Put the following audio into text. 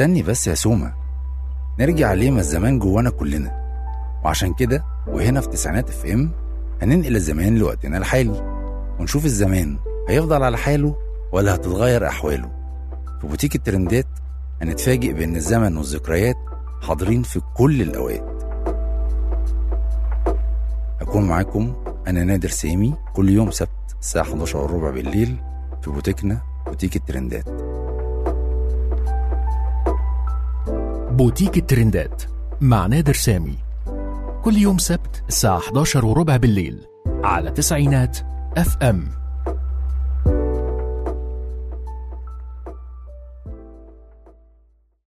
استني بس يا سومة نرجع ليه ما الزمان جوانا كلنا وعشان كده وهنا في تسعينات اف ام هننقل الزمان لوقتنا الحالي ونشوف الزمان هيفضل على حاله ولا هتتغير أحواله في بوتيك الترندات هنتفاجئ بأن الزمن والذكريات حاضرين في كل الأوقات هكون معاكم أنا نادر سامي كل يوم سبت الساعة 11 وربع بالليل في بوتيكنا بوتيك الترندات بوتيك الترندات مع نادر سامي كل يوم سبت الساعة 11 وربع بالليل على تسعينات اف ام